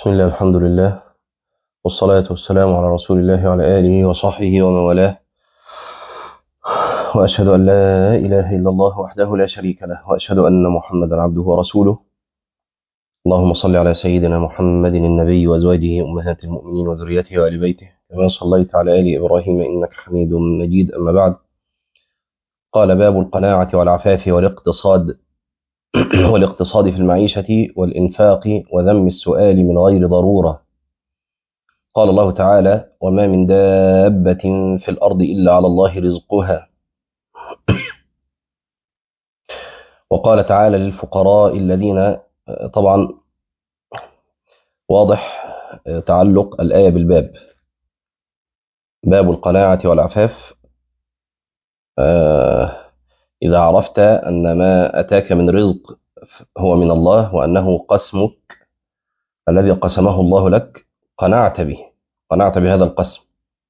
بسم الله الحمد لله والصلاة والسلام على رسول الله وعلى آله وصحبه ومن والاه وأشهد أن لا إله إلا الله وحده لا شريك له وأشهد أن محمدا عبده ورسوله اللهم صل على سيدنا محمد النبي وأزواجه أمهات المؤمنين وذريته وآل بيته كما صليت على آل إبراهيم إنك حميد مجيد أما بعد قال باب القناعة والعفاف والاقتصاد والاقتصاد في المعيشة والإنفاق وذم السؤال من غير ضرورة قال الله تعالى وما من دابة في الأرض إلا على الله رزقها وقال تعالى للفقراء الذين طبعا واضح تعلق الآية بالباب باب القناعة والعفاف إذا عرفت أن ما أتاك من رزق هو من الله وأنه قسمك الذي قسمه الله لك قنعت به قنعت بهذا القسم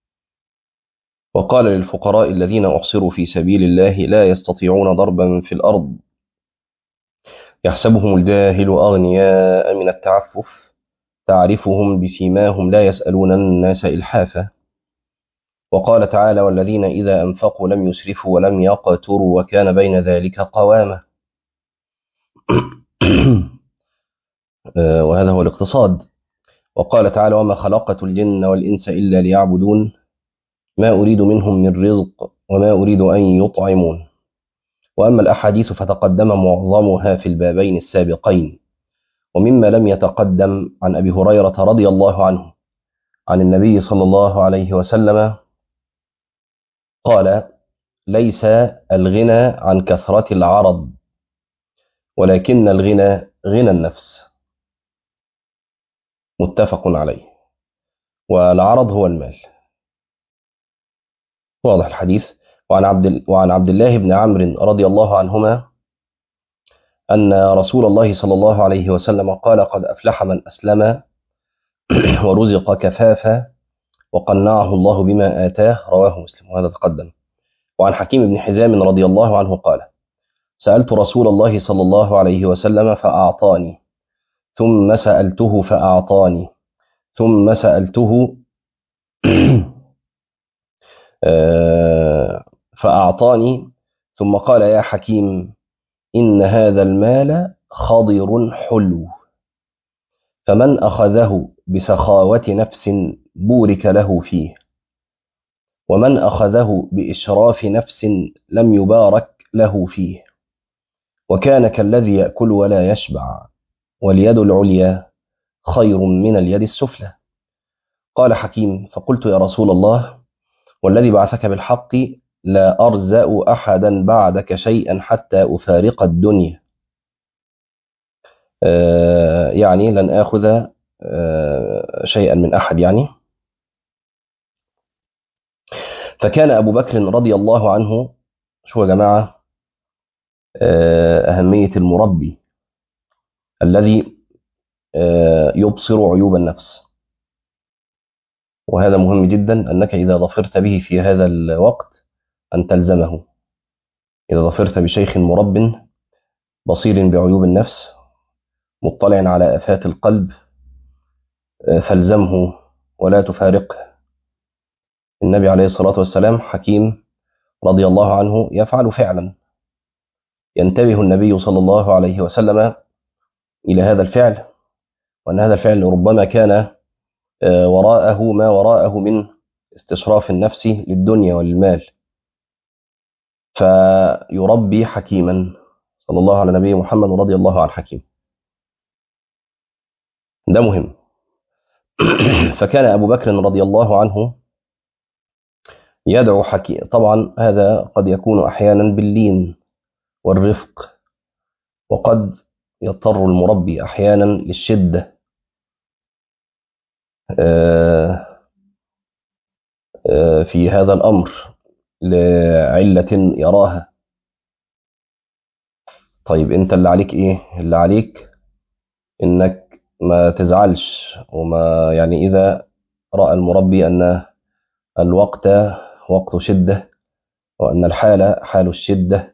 وقال للفقراء الذين أحصروا في سبيل الله لا يستطيعون ضربا في الأرض يحسبهم الجاهل أغنياء من التعفف تعرفهم بسيماهم لا يسألون الناس إلحافا وقال تعالى والذين إذا أنفقوا لم يسرفوا ولم يقتروا وكان بين ذلك قواما وهذا هو الاقتصاد وقال تعالى وما خلقت الجن والإنس إلا ليعبدون ما أريد منهم من رزق وما أريد أن يطعمون وأما الأحاديث فتقدم معظمها في البابين السابقين ومما لم يتقدم عن أبي هريرة رضي الله عنه عن النبي صلى الله عليه وسلم قال ليس الغنى عن كثرة العرض ولكن الغنى غنى النفس متفق عليه والعرض هو المال واضح الحديث وعن عبد وعن عبد الله بن عمرو رضي الله عنهما أن رسول الله صلى الله عليه وسلم قال قد أفلح من أسلم ورزق كفافا وقنعه الله بما آتاه رواه مسلم وهذا تقدم وعن حكيم بن حزام رضي الله عنه قال سألت رسول الله صلى الله عليه وسلم فأعطاني ثم سألته فأعطاني ثم سألته فأعطاني ثم قال يا حكيم إن هذا المال خضر حلو فمن أخذه بسخاوة نفس بورك له فيه ومن أخذه بإشراف نفس لم يبارك له فيه وكان كالذي يأكل ولا يشبع واليد العليا خير من اليد السفلى قال حكيم فقلت يا رسول الله والذي بعثك بالحق لا أرزأ أحدا بعدك شيئا حتى أفارق الدنيا آه يعني لن آخذ آه شيئا من أحد يعني فكان أبو بكر رضي الله عنه شو يا جماعة آه أهمية المربي الذي يبصر عيوب النفس وهذا مهم جدا أنك إذا ظفرت به في هذا الوقت أن تلزمه إذا ظفرت بشيخ مرب بصير بعيوب النفس مطلع على آفات القلب فالزمه ولا تفارقه النبي عليه الصلاة والسلام حكيم رضي الله عنه يفعل فعلا ينتبه النبي صلى الله عليه وسلم إلى هذا الفعل وأن هذا الفعل ربما كان وراءه ما وراءه من استشراف النفس للدنيا وللمال فيربي حكيما صلى الله على نبي محمد رضي الله عن حكيم ده مهم فكان أبو بكر رضي الله عنه يدعو حكيم طبعا هذا قد يكون أحيانا باللين والرفق وقد يضطر المربي أحيانا للشدة في هذا الأمر لعلة يراها طيب أنت اللي عليك إيه؟ اللي عليك إنك ما تزعلش وما يعني إذا رأى المربي أن الوقت وقت شدة وأن الحال حال الشدة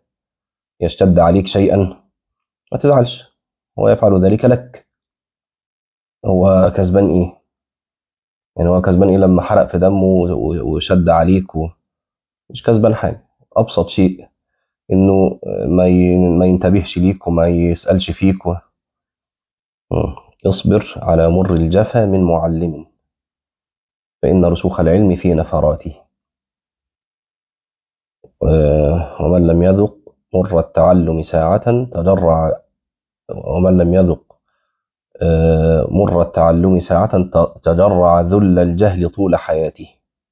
يشتد عليك شيئا ما تزعلش هو يفعل ذلك لك هو كسبان ايه يعني هو كسبان ايه لما حرق في دمه و- وشد عليك و... مش كسبان حاجه ابسط شيء انه ما ي... ما ينتبهش ليك وما يسالش فيك و... مم. اصبر على مر الجفا من معلم فان رسوخ العلم في نفراته آه، ومن لم يذق مر التعلم ساعة تجرع ومن لم يذق آه، مر التعلم ساعة ت- تجرع ذل الجهل طول حياته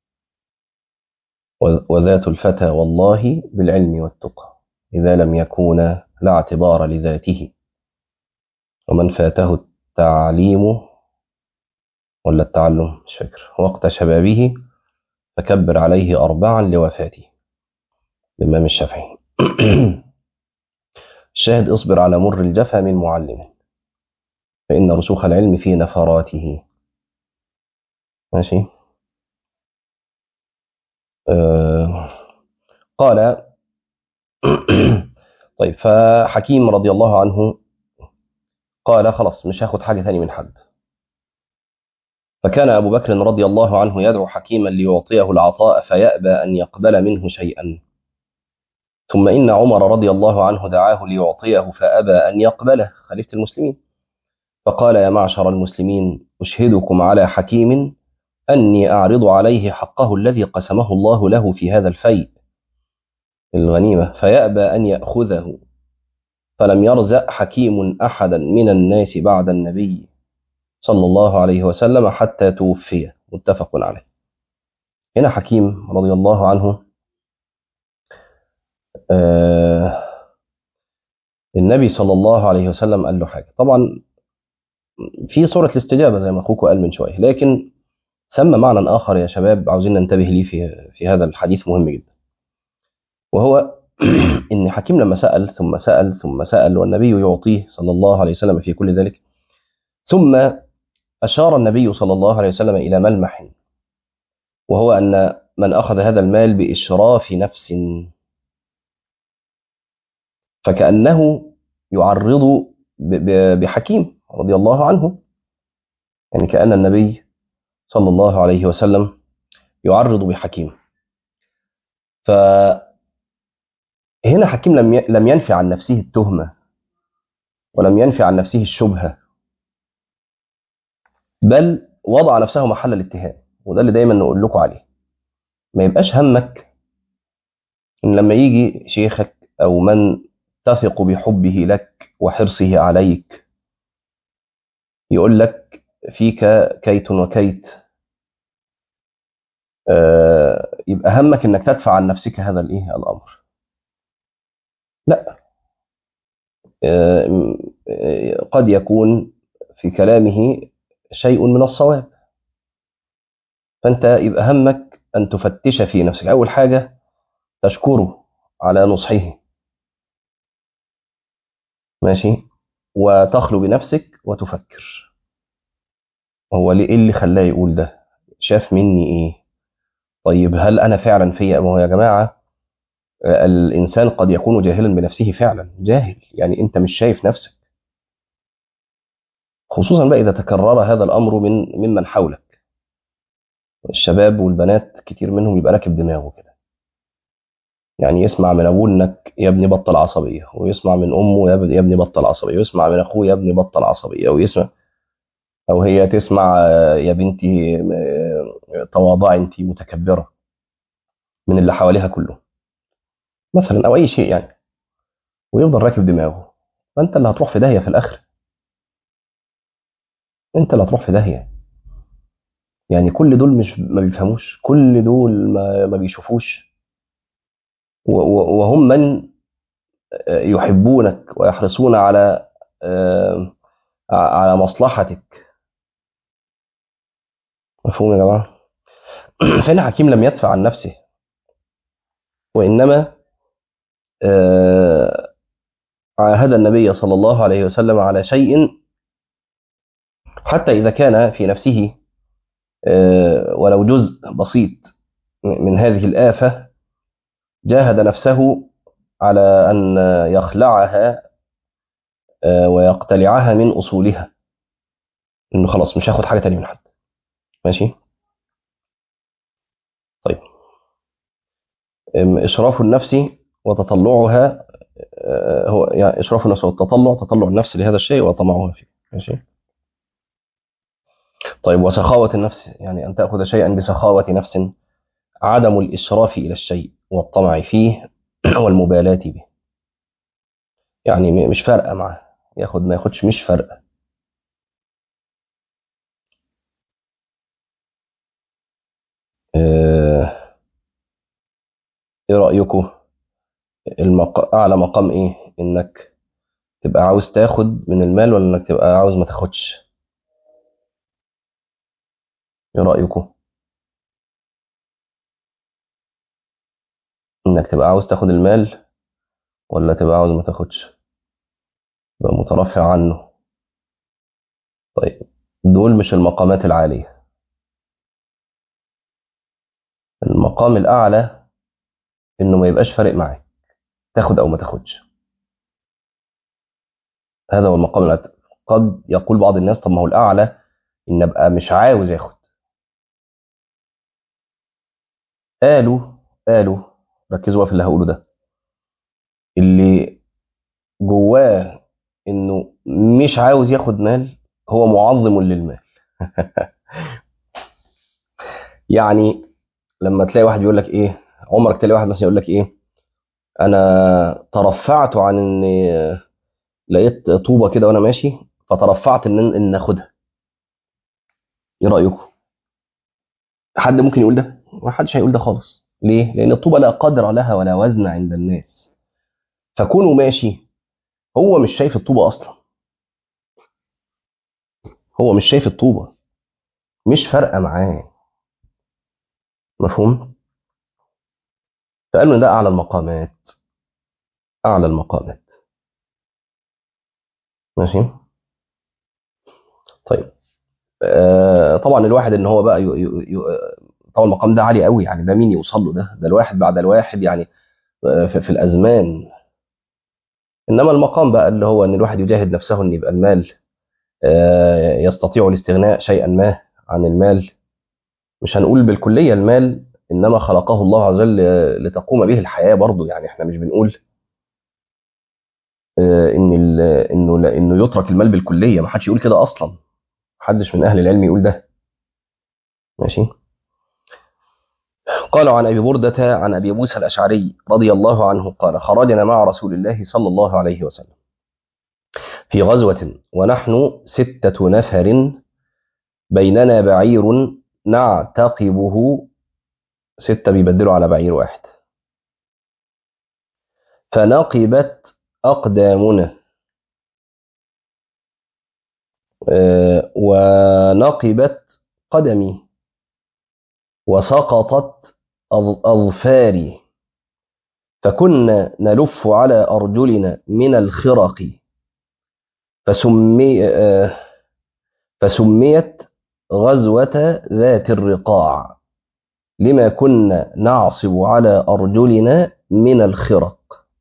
و- وذات الفتى والله بالعلم والتقى إذا لم يكونا لا اعتبار لذاته ومن فاته التعليم ولا التعلم مش فاكر وقت شبابه فكبر عليه أربعا لوفاته الإمام الشافعي الشاهد اصبر على مر الجفا من معلم فإن رسوخ العلم في نفراته ماشي آه قال طيب فحكيم رضي الله عنه قال خلاص مش هاخد حاجة تاني من حد فكان أبو بكر رضي الله عنه يدعو حكيما ليعطيه العطاء فيأبى أن يقبل منه شيئا ثم إن عمر رضي الله عنه دعاه ليعطيه فأبى أن يقبله خليفة المسلمين فقال يا معشر المسلمين أشهدكم على حكيم أني أعرض عليه حقه الذي قسمه الله له في هذا الفيء الغنيمة فيأبى أن يأخذه فلم يرزق حكيم أحدا من الناس بعد النبي صلى الله عليه وسلم حتى توفي متفق عليه هنا حكيم رضي الله عنه آه النبي صلى الله عليه وسلم قال له حاجة طبعا في صورة الاستجابة زي ما أخوك قال من شوية لكن ثم معنى آخر يا شباب عاوزين ننتبه ليه في, في هذا الحديث مهم جدا وهو إن حكيم لما سأل ثم سأل ثم سأل والنبي يعطيه صلى الله عليه وسلم في كل ذلك ثم أشار النبي صلى الله عليه وسلم إلى ملمح وهو أن من أخذ هذا المال بإشراف نفس فكأنه يعرض بحكيم رضي الله عنه يعني كأن النبي صلى الله عليه وسلم يعرض بحكيم فهنا حكيم لم لم ينفي عن نفسه التهمة ولم ينفي عن نفسه الشبهة بل وضع نفسه محل الاتهام وده اللي دايما نقول لكم عليه ما يبقاش همك ان لما يجي شيخك او من تثق بحبه لك وحرصه عليك يقول لك فيك كيت وكيت آه يبقى همك انك تدفع عن نفسك هذا الايه الامر لا آه قد يكون في كلامه شيء من الصواب فانت يبقى همك ان تفتش في نفسك اول حاجه تشكره على نصحه ماشي وتخلو بنفسك وتفكر هو ليه ايه اللي خلاه يقول ده شاف مني ايه طيب هل انا فعلا فيا ما هو يا جماعه الانسان قد يكون جاهلا بنفسه فعلا جاهل يعني انت مش شايف نفسك خصوصا بقى اذا تكرر هذا الامر من ممن حولك الشباب والبنات كتير منهم يبقى راكب دماغه كده يعني يسمع من ابوه انك يا ابني بطل عصبيه ويسمع من امه يا ابني بطل عصبيه ويسمع من اخوه يا ابني بطل عصبيه ويسمع او هي تسمع يا بنتي تواضعي انت متكبره من اللي حواليها كله مثلا او اي شيء يعني ويفضل راكب دماغه فانت اللي هتروح في داهيه في الاخر انت اللي هتروح في داهيه يعني كل دول مش ما بيفهموش كل دول ما, ما بيشوفوش وهم من يحبونك ويحرصون على على مصلحتك مفهوم يا جماعه فهنا حكيم لم يدفع عن نفسه وانما عاهد النبي صلى الله عليه وسلم على شيء حتى اذا كان في نفسه ولو جزء بسيط من هذه الآفة جاهد نفسه على أن يخلعها ويقتلعها من أصولها انه خلاص مش هاخد حاجه تانية من حد ماشي طيب أم، اشراف النفس وتطلعها آه، هو يعني اشراف النفس والتطلع تطلع النفس لهذا الشيء وطمعها فيه ماشي طيب وسخاوة النفس يعني أن تأخذ شيئا بسخاوة نفس عدم الإسراف إلى الشيء والطمع فيه والمبالاة به يعني م- مش فارقة معاه ياخد ما ياخدش مش فارقة آه، ايه رأيكم المق... اعلى مقام ايه انك تبقى عاوز تاخد من المال ولا انك تبقى عاوز ما تاخدش ايه رأيكم انك تبقى عاوز تاخد المال ولا تبقى عاوز ما تاخدش تبقى مترفع عنه طيب دول مش المقامات العالية المقام الأعلى إنه ما يبقاش فارق معاك تاخد أو ما تاخدش هذا هو المقام الأعلى قد يقول بعض الناس طب ما هو الأعلى إن أبقى مش عاوز آخد قالوا قالوا ركزوا بقى في اللي هقوله ده اللي جواه إنه مش عاوز ياخد مال هو معظم للمال يعني لما تلاقي واحد يقول لك ايه عمرك تلاقي واحد مثلا يقول لك ايه انا ترفعت عن اني لقيت طوبه كده وانا ماشي فترفعت ان ان اخدها ايه رايكم حد ممكن يقول ده ما حدش هيقول ده خالص ليه لان الطوبه لا قدر لها ولا وزن عند الناس فكونه ماشي هو مش شايف الطوبه اصلا هو مش شايف الطوبه مش فارقه معاه مفهوم فقالوا ان ده اعلى المقامات اعلى المقامات ماشي طيب آه طبعا الواحد ان هو بقى ي... ي... ي... طبعا المقام ده عالي قوي يعني ده مين يوصل له ده ده الواحد بعد الواحد يعني آه، في, في الازمان انما المقام بقى اللي هو ان الواحد يجاهد نفسه ان يبقى المال آه، يستطيع الاستغناء شيئا ما عن المال مش هنقول بالكليه المال انما خلقه الله عز وجل آه، لتقوم به الحياه برضه يعني احنا مش بنقول آه، ان ال- انه لا- انه يترك المال بالكليه ما حدش يقول كده اصلا محدش من اهل العلم يقول ده ماشي قال عن ابي برده عن ابي موسى الاشعري رضي الله عنه قال خرجنا مع رسول الله صلى الله عليه وسلم في غزوه ونحن سته نفر بيننا بعير نعتقبه ستة بيبدلوا على بعير واحد فنقبت أقدامنا آه، ونقبت قدمي وسقطت أظ- أظفاري فكنا نلف على أرجلنا من الخرق فسمي آه، فسميت غزوة ذات الرقاع لما كنا نعصب على أرجلنا من الخرق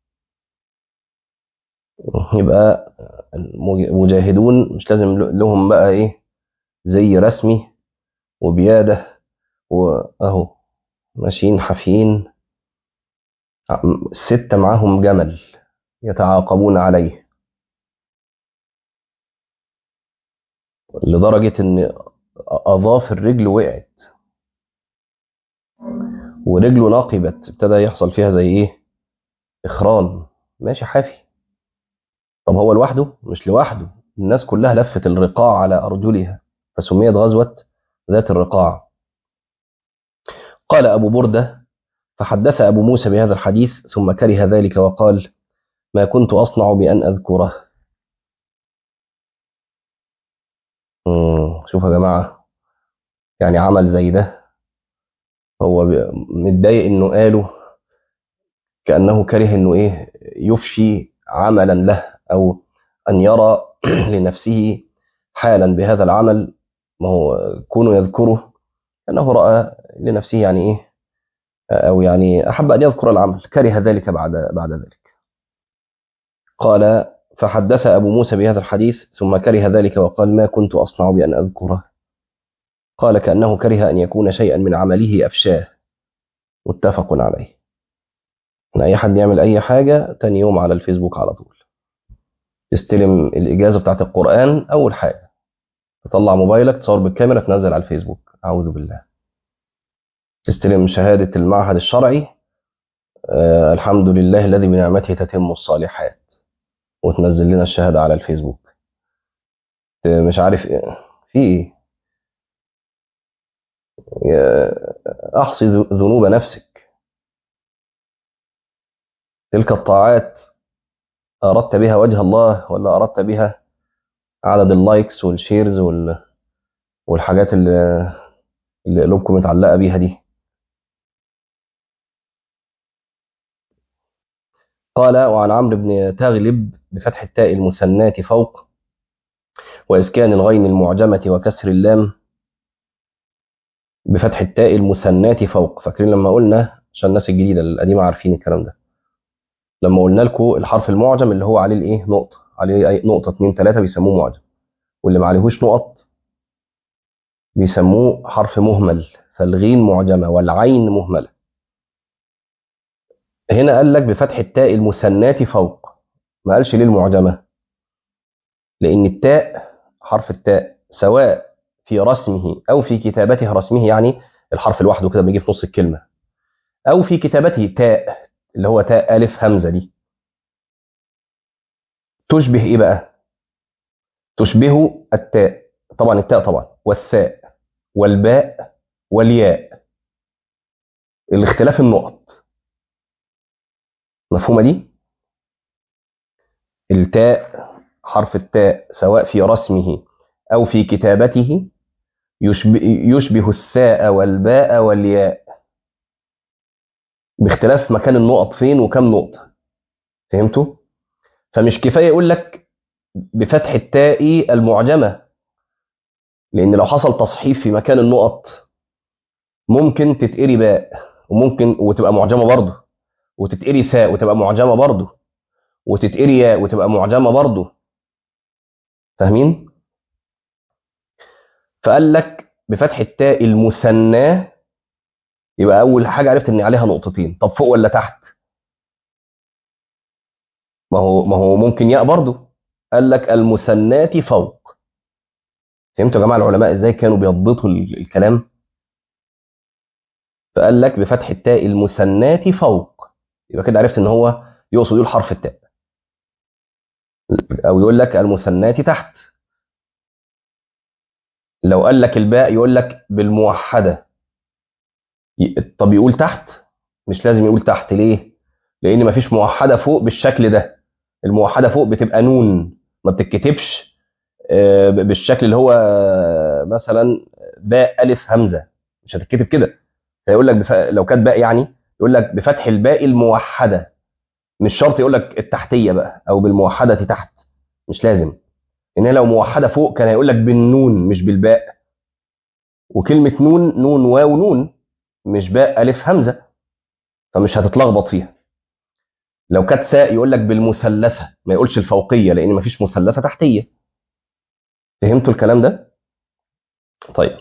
يبقى المجاهدون مش لازم لهم بقى ايه زي رسمي وبيادة واهو ماشيين حافيين الستة معاهم جمل يتعاقبون عليه لدرجة ان اظافر الرجل وقعت ورجله نقبت ابتدى يحصل فيها زي ايه اخران ماشي حافي طب هو لوحده مش لوحده الناس كلها لفت الرقاع على ارجلها فسميت غزوة ذات الرقاع قال ابو برده فحدث ابو موسى بهذا الحديث ثم كره ذلك وقال ما كنت اصنع بان اذكره مم، شوف يا جماعه يعني عمل زي ده هو ب- متضايق انه قاله كانه كره انه ايه يفشي عملا له او ان يرى لنفسه حالا بهذا العمل ما هو كونه يذكره انه راى لنفسه يعني ايه او يعني احب ان يذكر العمل كره ذلك بعد بعد ذلك قال فحدث أبو موسى بهذا الحديث ثم كره ذلك وقال ما كنت أصنع بأن أذكره قال كأنه كره أن يكون شيئا من عمله أفشاه متفق عليه إن أي حد يعمل أي حاجة تاني يوم على الفيسبوك على طول تستلم الإجازة بتاعت القرآن أول حاجة تطلع موبايلك تصور بالكاميرا تنزل على الفيسبوك أعوذ بالله تستلم شهادة المعهد الشرعي آه الحمد لله الذي بنعمته تتم الصالحات وتنزل لنا الشهادة على الفيسبوك مش عارف إيه. في ايه احصي ذنوب نفسك تلك الطاعات اردت بها وجه الله ولا اردت بها عدد اللايكس والشيرز وال... والحاجات اللي اللي قلوبكم متعلقه بيها دي قال وعن عمرو بن تغلب بفتح التاء المثنات فوق وإسكان الغين المعجمة وكسر اللام بفتح التاء المثنات فوق فاكرين لما قلنا عشان الناس الجديدة القديمة عارفين الكلام ده لما قلنا لكم الحرف المعجم اللي هو عليه الايه نقطة عليه أي نقطة اتنين تلاتة بيسموه معجم واللي ما عليهوش نقط بيسموه حرف مهمل فالغين معجمة والعين مهملة هنا قال لك بفتح التاء المثنات فوق ما قالش ليه المعجمة لأن التاء حرف التاء سواء في رسمه أو في كتابته رسمه يعني الحرف لوحده كده بيجي في نص الكلمة أو في كتابته تاء اللي هو تاء ألف همزة دي تشبه إيه بقى؟ تشبه التاء طبعا التاء طبعا والثاء والباء والياء الاختلاف النقط مفهومة دي؟ التاء حرف التاء سواء في رسمه أو في كتابته يشبه, يشبه الثاء والباء والياء باختلاف مكان النقط فين وكم نقطة فهمتوا؟ فمش كفاية يقول لك بفتح التاء المعجمة لأن لو حصل تصحيف في مكان النقط ممكن تتقري باء وممكن وتبقى معجمة برضه وتتقري ثاء وتبقى معجمة برضه وتتقري ياء وتبقى معجمة برضه فاهمين؟ فقال لك بفتح التاء المثناه يبقى أول حاجة عرفت إن عليها نقطتين طب فوق ولا تحت؟ ما هو ما هو ممكن ياء برضه قال لك المثنات فوق فهمتوا يا جماعة العلماء إزاي كانوا بيضبطوا الكلام؟ فقال لك بفتح التاء المثنات فوق يبقى كده عرفت إن هو يقصد يقول حرف التاء أو يقول لك المثنات تحت لو قال لك الباء يقول لك بالموحدة طب يقول تحت مش لازم يقول تحت ليه لأن مفيش موحدة فوق بالشكل ده الموحدة فوق بتبقى نون ما بتتكتبش بالشكل اللي هو مثلا باء ألف همزة مش هتتكتب كده هيقول لك بف... لو كانت باء يعني يقول لك بفتح الباء الموحدة مش شرط يقول لك التحتية بقى أو بالموحدة تحت مش لازم ان لو موحده فوق كان هيقول لك بالنون مش بالباء وكلمه نون نون واو نون مش باء الف همزه فمش هتتلخبط فيها لو كانت ثاء يقول لك بالمثلثه ما يقولش الفوقيه لان مفيش مثلثه تحتيه فهمتوا الكلام ده طيب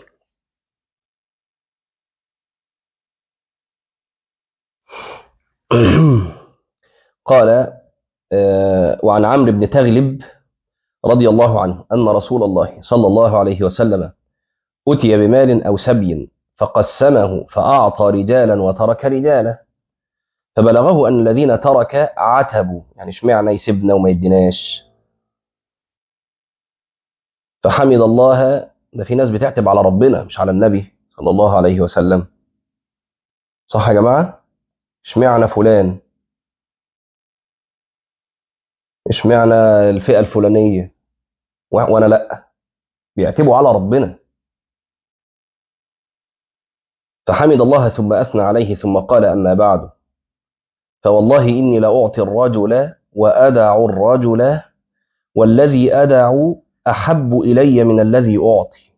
قال آه وعن عمرو بن تغلب رضي الله عنه أن رسول الله صلى الله عليه وسلم أتي بمال أو سبي فقسمه فأعطى رجالا وترك رجالا فبلغه أن الذين ترك عتبوا يعني اشمعنى يسيبنا وما يديناش فحمد الله ده في ناس بتعتب على ربنا مش على النبي صلى الله عليه وسلم صح يا جماعة اشمعنى فلان اشمعنى الفئة الفلانية وانا لا بيعتبوا على ربنا فحمد الله ثم أثنى عليه ثم قال أما بعد فوالله إني لأعطي الرجل وأدع الرجل والذي أدع أحب إلي من الذي أعطي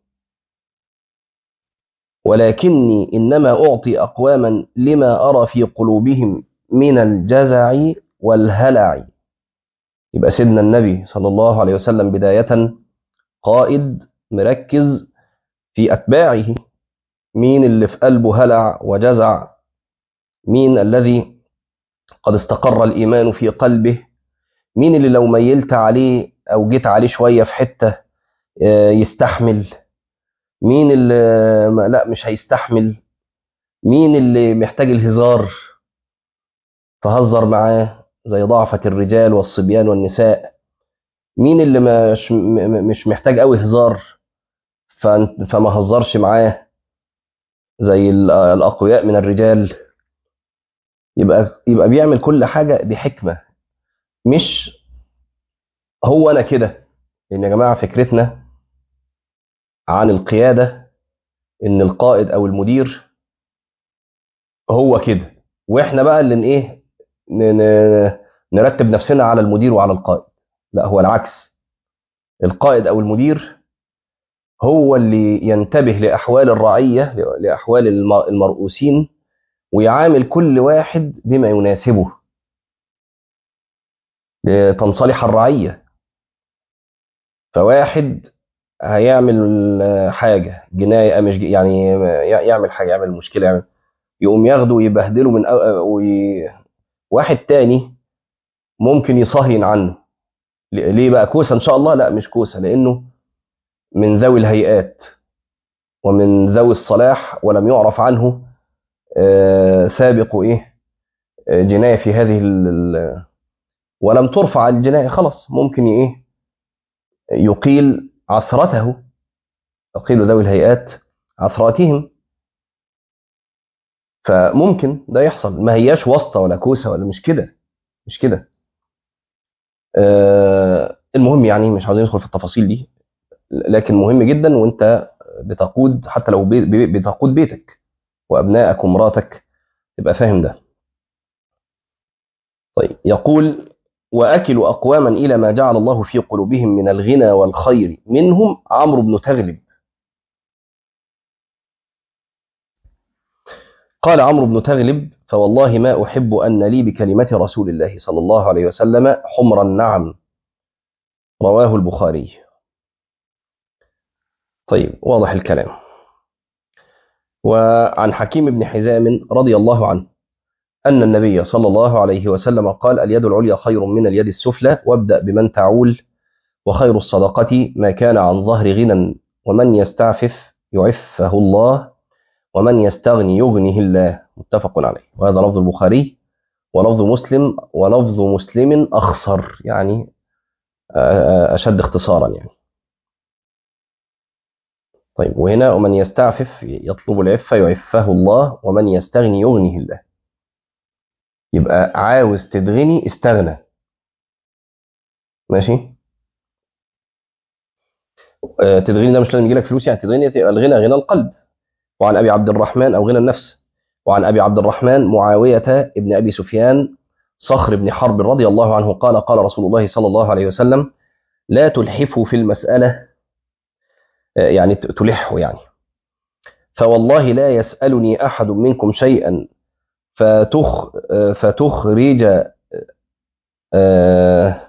ولكني إنما أعطي أقواما لما أرى في قلوبهم من الجزع والهلع يبقى سيدنا النبي صلى الله عليه وسلم بداية قائد مركز في أتباعه مين اللي في قلبه هلع وجزع مين الذي قد استقر الإيمان في قلبه مين اللي لو ميلت عليه أو جيت عليه شوية في حتة يستحمل مين اللي لا مش هيستحمل مين اللي محتاج الهزار فهزر معاه زي ضعفة الرجال والصبيان والنساء مين اللي مش مش محتاج قوي هزار فما هزرش معاه زي الأقوياء من الرجال يبقى يبقى بيعمل كل حاجة بحكمة مش هو أنا كده لأن يا جماعة فكرتنا عن القيادة إن القائد أو المدير هو كده وإحنا بقى اللي إيه نرتب نفسنا على المدير وعلى القائد لا هو العكس القائد أو المدير هو اللي ينتبه لأحوال الرعية لأحوال المرؤوسين ويعامل كل واحد بما يناسبه لتنصلح الرعية فواحد هيعمل حاجة جناية مش يعني يعمل حاجة يعمل مشكلة يعمل يقوم ياخده ويبهدله من وي... واحد تاني ممكن يصهين عنه ليه بقى كوسة إن شاء الله لا مش كوسة لأنه من ذوي الهيئات ومن ذوي الصلاح ولم يعرف عنه سابق إيه جناية في هذه ال... ولم ترفع الجناية خلاص ممكن إيه يقيل عثرته يقيل ذوي الهيئات عثراتهم فممكن ده يحصل ما هياش واسطة ولا كوسة ولا مش كده مش كده آه المهم يعني مش عاوزين ندخل في التفاصيل دي لكن مهم جدا وانت بتقود حتى لو بي بتقود بيتك وابنائك ومراتك تبقى فاهم ده طيب يقول واكل اقواما الى ما جعل الله في قلوبهم من الغنى والخير منهم عمرو بن تغلب قال عمرو بن تغلب فوالله ما أحب أن لي بكلمة رسول الله صلى الله عليه وسلم حمر النعم رواه البخاري طيب واضح الكلام وعن حكيم بن حزام رضي الله عنه أن النبي صلى الله عليه وسلم قال اليد العليا خير من اليد السفلى وابدأ بمن تعول وخير الصدقة ما كان عن ظهر غنى ومن يستعفف يعفه الله ومن يستغني يغنيه الله متفق عليه وهذا لفظ البخاري ولفظ مسلم ولفظ مسلم أخصر يعني أشد اختصارا يعني طيب وهنا ومن يستعفف يطلب العفة يعفه الله ومن يستغني يغنيه الله يبقى عاوز تتغني استغنى ماشي تتغني ده مش لازم يجيلك فلوس يعني تتغني تبقى الغنى غنى القلب وعن أبي عبد الرحمن أو غنى النفس وعن أبي عبد الرحمن معاوية ابن أبي سفيان صخر بن حرب رضي الله عنه قال قال رسول الله صلى الله عليه وسلم لا تلحفوا في المسألة يعني تلحوا يعني فوالله لا يسألني أحد منكم شيئا فتخ فتخرج آه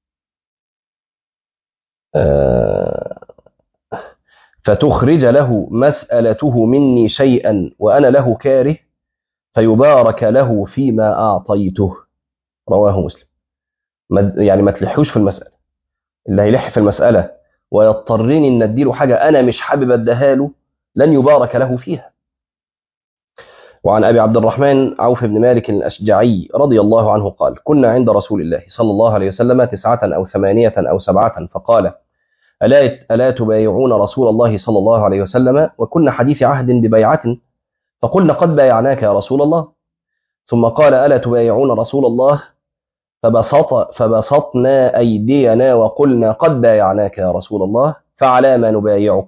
آه فتخرج له مسألته مني شيئا وأنا له كاره فيبارك له فيما أعطيته رواه مسلم يعني ما تلحوش في المسألة اللي هيلح في المسألة ويضطرني ان اديله حاجة انا مش حابب اديها له لن يبارك له فيها وعن ابي عبد الرحمن عوف بن مالك الاشجعي رضي الله عنه قال كنا عند رسول الله صلى الله عليه وسلم تسعة او ثمانية او سبعة فقال ألا ألا تبايعون رسول الله صلى الله عليه وسلم وكنا حديث عهد ببيعة فقلنا قد بايعناك يا رسول الله ثم قال ألا تبايعون رسول الله فبسط فبسطنا أيدينا وقلنا قد بايعناك يا رسول الله فعلى ما نبايعك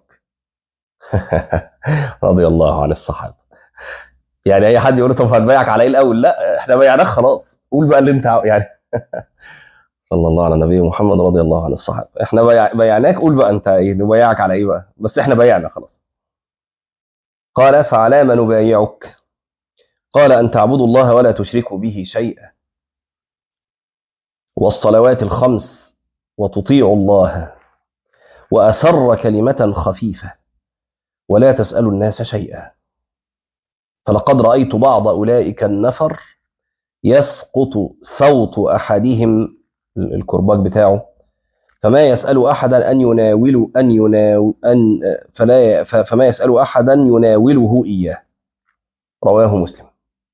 رضي الله عن الصحابة يعني أي حد يقول له طب هنبايعك على إيه الأول لا إحنا بايعناك خلاص قول بقى اللي أنت يعني صلى الله على نبي محمد رضي الله عن الصحابة إحنا بايعناك قول بقى أنت إيه نبايعك على إيه بقى بس إحنا بايعنا خلاص قال فعلى ما نبايعك قال أن تعبدوا الله ولا تشركوا به شيئا والصلوات الخمس وتطيعوا الله وأسر كلمة خفيفة ولا تسألوا الناس شيئا فلقد رأيت بعض أولئك النفر يسقط صوت أحدهم الكرباج بتاعه فما يسأل أحدا أن يناول أن يناول أن فلا فما يسأل أحدا يناوله إياه رواه مسلم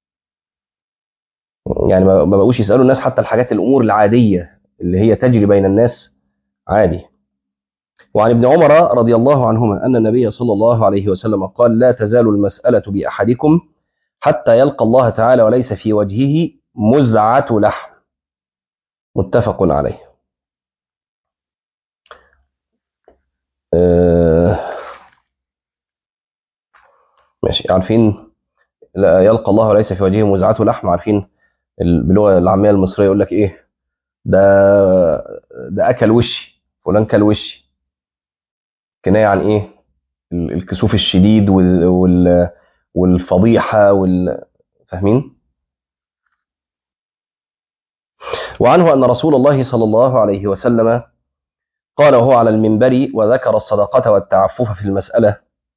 يعني ما بقوش يسألوا الناس حتى الحاجات الأمور العادية اللي هي تجري بين الناس عادي وعن ابن عمر رضي الله عنهما أن النبي صلى الله عليه وسلم قال لا تزال المسألة بأحدكم حتى يلقى الله تعالى وليس في وجهه مزعة لحم متفق عليه آه ماشي عارفين لا يلقى الله وليس في وجهه مزعة لحم عارفين باللغة العامية المصرية يقول لك إيه ده ده أكل وشي فلان كل وشي كناية عن إيه الكسوف الشديد وال, وال والفضيحة وال فاهمين وعنه أن رسول الله صلى الله عليه وسلم قال وهو على المنبر وذكر الصدقة والتعفف في المسألة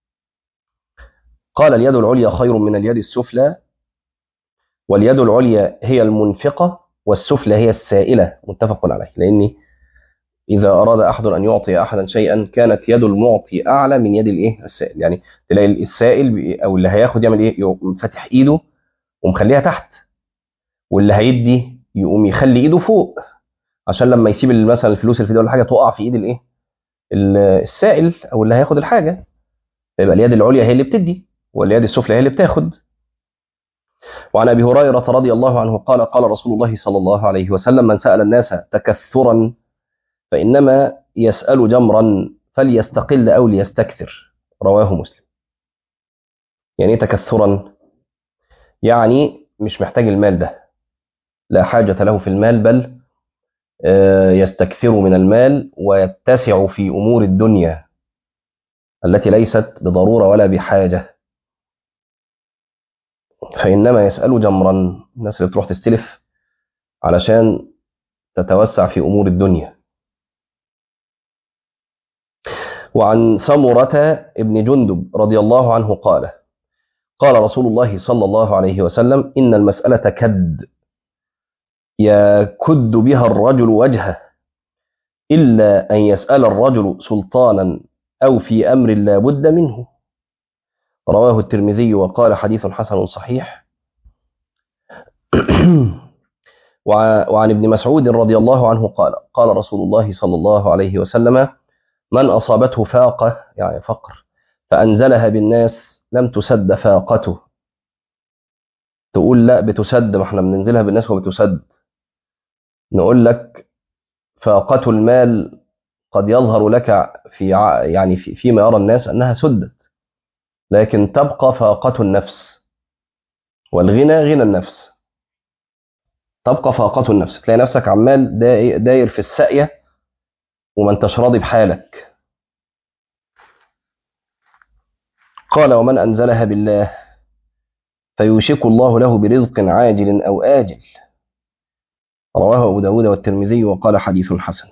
قال اليد العليا خير من اليد السفلى واليد العليا هي المنفقة والسفلى هي السائلة متفق عليه لأن إذا أراد أحد أن يعطي أحدا شيئا كانت يد المعطي أعلى من يد الإيه السائل يعني تلاقي السائل أو اللي هياخد يعمل إيه يقوم فاتح إيده ومخليها تحت واللي هيدي يقوم يخلي إيده فوق عشان لما يسيب مثلا الفلوس اللي في ايده ولا حاجه تقع في ايد الايه السائل او اللي هياخد الحاجه يبقى اليد العليا هي اللي بتدي واليد السفلى هي اللي بتاخد وعن ابي هريره رضي الله عنه قال قال رسول الله صلى الله عليه وسلم من سال الناس تكثرا فانما يسال جمرا فليستقل او ليستكثر رواه مسلم يعني ايه تكثرا يعني مش محتاج المال ده لا حاجه له في المال بل يستكثر من المال ويتسع في امور الدنيا التي ليست بضروره ولا بحاجه فانما يسال جمرا الناس اللي بتروح تستلف علشان تتوسع في امور الدنيا وعن سمره ابن جندب رضي الله عنه قال قال رسول الله صلى الله عليه وسلم ان المساله كد يكد بها الرجل وجهه إلا أن يسأل الرجل سلطانا أو في أمر لا بد منه رواه الترمذي وقال حديث حسن صحيح وعن ابن مسعود رضي الله عنه قال قال رسول الله صلى الله عليه وسلم من أصابته فاقة يعني فقر فأنزلها بالناس لم تسد فاقته تقول لا بتسد ما احنا بننزلها بالناس وبتسد نقول لك فاقة المال قد يظهر لك في يعني في فيما يرى الناس انها سدت لكن تبقى فاقة النفس والغنى غنى النفس تبقى فاقة النفس تلاقي نفسك عمال داير في الساقية وما انتش راضي بحالك قال ومن أنزلها بالله فيوشك الله له برزق عاجل أو آجل رواه أبو داود والترمذي وقال حديث حسن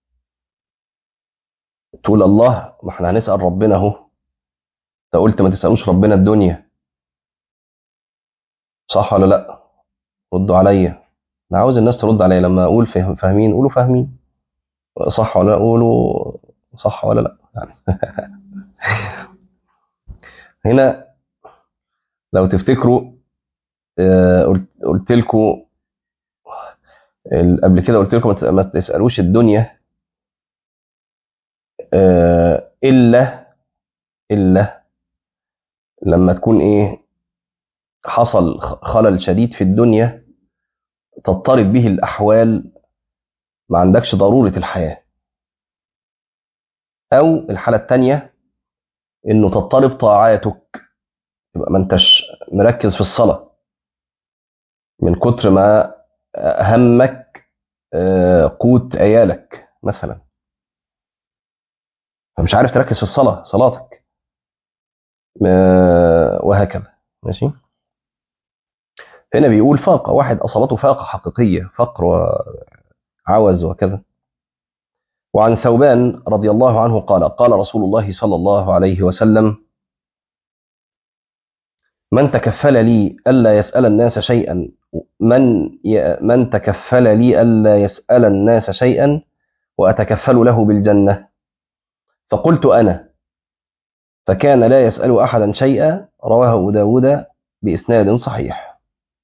تقول الله ما احنا هنسأل ربنا اهو انت قلت ما تسألوش ربنا الدنيا صح ولا لا ردوا عليا انا عاوز الناس ترد عليا لما اقول فاهمين قولوا فاهمين صح ولا لا قولوا صح ولا لا يعني هنا لو تفتكروا قلت لكم قبل كده قلت لكم ما تسالوش الدنيا الا الا لما تكون ايه حصل خلل شديد في الدنيا تضطرب به الاحوال ما عندكش ضروره الحياه او الحاله الثانيه انه تضطرب طاعاتك يبقى ما انتش مركز في الصلاه من كتر ما همك قوت عيالك مثلا فمش عارف تركز في الصلاة صلاتك وهكذا ماشي هنا بيقول فاقة واحد أصابته فاقة حقيقية فقر عوز وكذا وعن ثوبان رضي الله عنه قال قال رسول الله صلى الله عليه وسلم من تكفل لي ألا يسأل الناس شيئا من ي... من تكفل لي ألا يسأل الناس شيئا وأتكفل له بالجنة فقلت أنا فكان لا يسأل أحدا شيئا رواه أبو داود بإسناد صحيح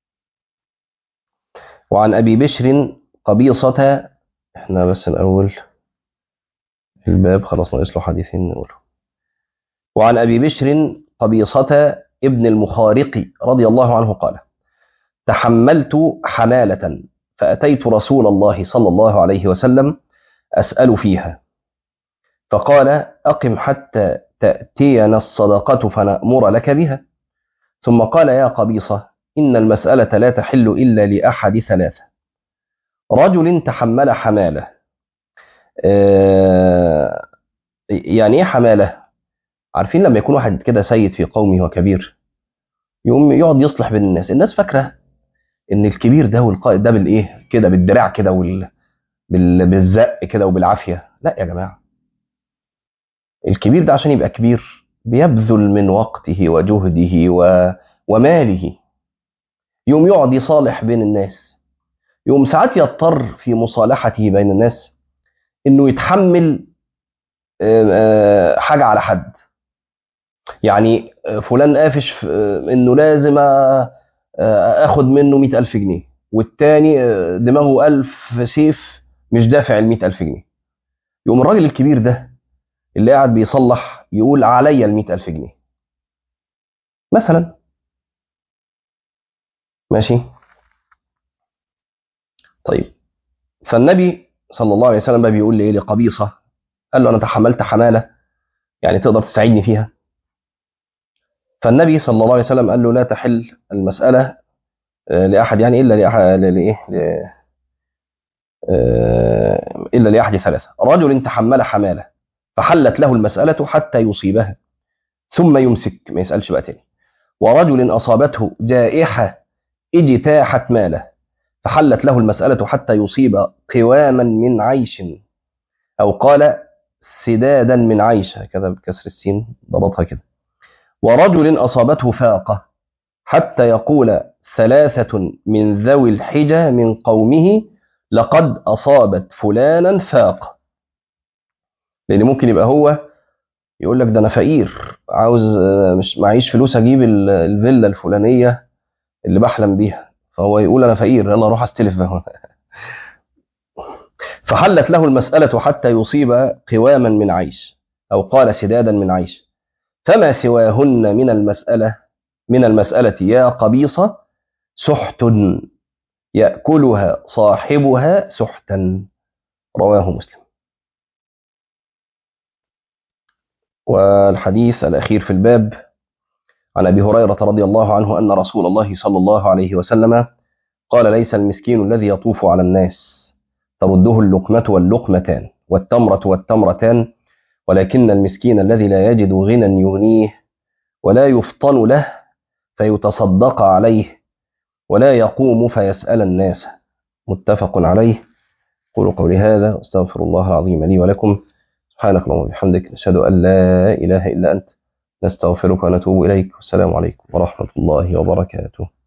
وعن أبي بشر قبيصة احنا بس الأول الباب خلاص ناقص له حديثين نقوله وعن أبي بشر قبيصة ابن المخارق رضي الله عنه قال تحملت حمالة فأتيت رسول الله صلى الله عليه وسلم أسأل فيها فقال أقم حتى تأتينا الصدقة فنأمر لك بها ثم قال يا قبيصة إن المسألة لا تحل إلا لأحد ثلاثة رجل تحمل حمالة آه يعني إيه حمالة عارفين لما يكون واحد كده سيد في قومه وكبير يقوم يقعد يصلح بين الناس الناس فاكرة إن الكبير ده والقائد ده بالإيه كده بالدراع كده وال... بال... بالزق كده وبالعافية لا يا جماعة الكبير ده عشان يبقى كبير بيبذل من وقته وجهده و... وماله يوم يقعد يصالح بين الناس يوم ساعات يضطر في مصالحته بين الناس انه يتحمل حاجة على حد يعني فلان قافش انه لازم اخد منه مئة ألف جنيه والتاني دماغه ألف سيف مش دافع المئة ألف جنيه يقوم الراجل الكبير ده اللي قاعد بيصلح يقول عليا المئة ألف جنيه مثلا ماشي طيب فالنبي صلى الله عليه وسلم بقى بيقول لي لقبيصة قال له أنا تحملت حمالة يعني تقدر تساعدني فيها فالنبي صلى الله عليه وسلم قال له لا تحل المسألة لأحد يعني إلا لأحد لإيه إلا لأحد ثلاثة رجل تحمل حمالة فحلت له المسألة حتى يصيبها ثم يمسك ما يسألش بقى تاني ورجل أصابته جائحة اجتاحت ماله فحلت له المسألة حتى يصيب قواما من عيش أو قال سدادا من عيش هكذا بكسر السين ضبطها كده ورجل أصابته فاقة حتى يقول ثلاثة من ذوي الحجة من قومه لقد أصابت فلانا فاقة لأن ممكن يبقى هو يقول لك ده أنا فقير عاوز مش معيش فلوس أجيب الفيلا الفلانية اللي بحلم بيها فهو يقول أنا فقير يلا أروح أستلف بقى فحلت له المسألة حتى يصيب قواما من عيش أو قال سدادا من عيش فما سواهن من المسألة من المسألة يا قبيصة سحت يأكلها صاحبها سحتا رواه مسلم والحديث الأخير في الباب عن أبي هريرة رضي الله عنه أن رسول الله صلى الله عليه وسلم قال ليس المسكين الذي يطوف على الناس ترده اللقمة واللقمتان والتمرة والتمرتان ولكن المسكين الذي لا يجد غنى يغنيه ولا يفطن له فيتصدق عليه ولا يقوم فيسأل الناس متفق عليه قولوا قولي هذا واستغفر الله العظيم لي ولكم سبحانك اللهم وبحمدك نشهد أن لا إله إلا أنت نستغفرك ونتوب إليك والسلام عليكم ورحمة الله وبركاته